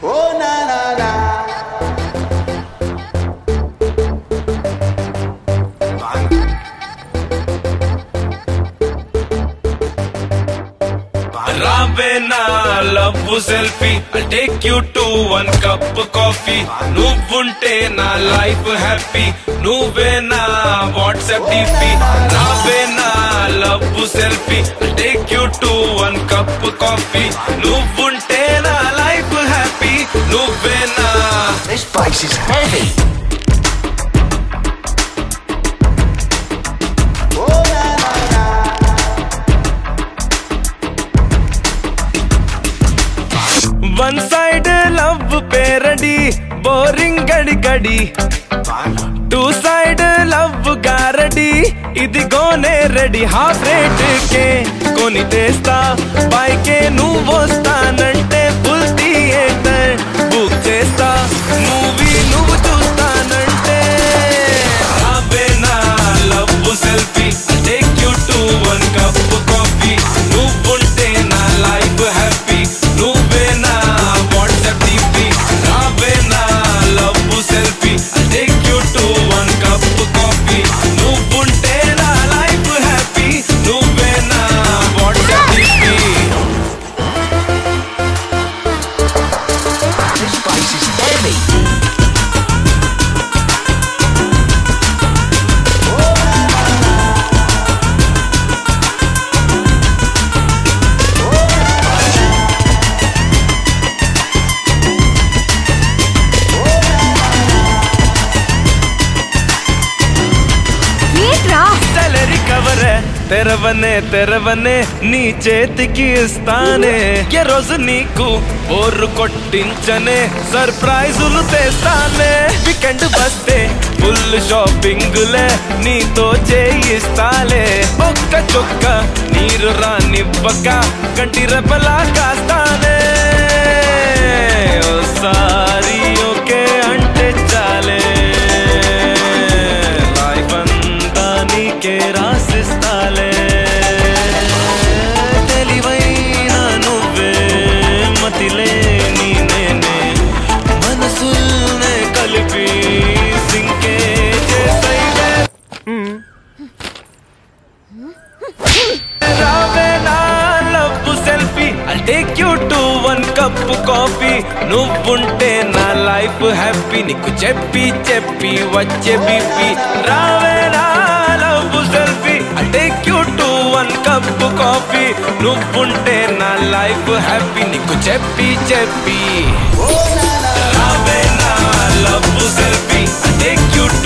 Oh na na na. రావే నా love selfie take you to one cup coffee నువ్వుంటే నా లైఫ్ హ్యాపీ నువ్వే నా వాట్సాప్ డిపి రావే నా love selfie take you to one cup coffee నువ్వుంటే నా లైఫ్ హ్యాపీ నువ్వే నా This place is heavy. Oh na na na. One side love parody boring గడి గడి టూ సైడ్ లవ్ గారడి ఇదిగోనే రెడీ హాఫ్ రేట్ కే కొని తెస్తా బైకే నువ్వు వస్తానంటే ఫుల్ థియేటర్ బుక్ చేస్తా మూవీ నువ్వు చూస్తానంటే రావే నా love selfie take you to one cup coffee నువ్వుంటే నా లైఫ్ హ్యాపీ నువ్వే నా వాట్సాప్ డిపి రావే నా love selfie take you to one cup coffee నువ్వుంటే నా లైఫ్ హ్యాపీ నువ్వే నా WhatsApp DP This place is heavy. ఏంట్రా సాలరీ కవర్ తెరవనే తెరవనే నీ చేతికి ఇస్తానే ఏ రోజు నీకు ఓర్రు కొట్టించనే సర్ప్రైజులు తెస్తానే వీకెండ్ వస్తే ఫుల్ షాపింగులే నీతో చేయిస్తాలే ఒక్క చొక్క నీరు రానివ్వక కంటి రెపలా కాస్తానే ఓసారి ఓకే అంటే చాలే లైఫ్ అంతా నీకే రాసిస్తాలే తెలివైన నువ్వే మతిలే నేనే మనసుల్నే కలిపి సింకే చేసైవే రావే నా love selfie I take you to one cup coffee నువ్వుంటే నా లైఫ్ హ్యాపీ నీకు చెప్పి చెప్పి వచ్చే బీపీ రావే నా love selfie I take you to one cup coffee నువ్వుంటే నా లైఫ్ హ్యాపీ నీకు చెప్పి చెప్పి రావే నా love selfie I take you to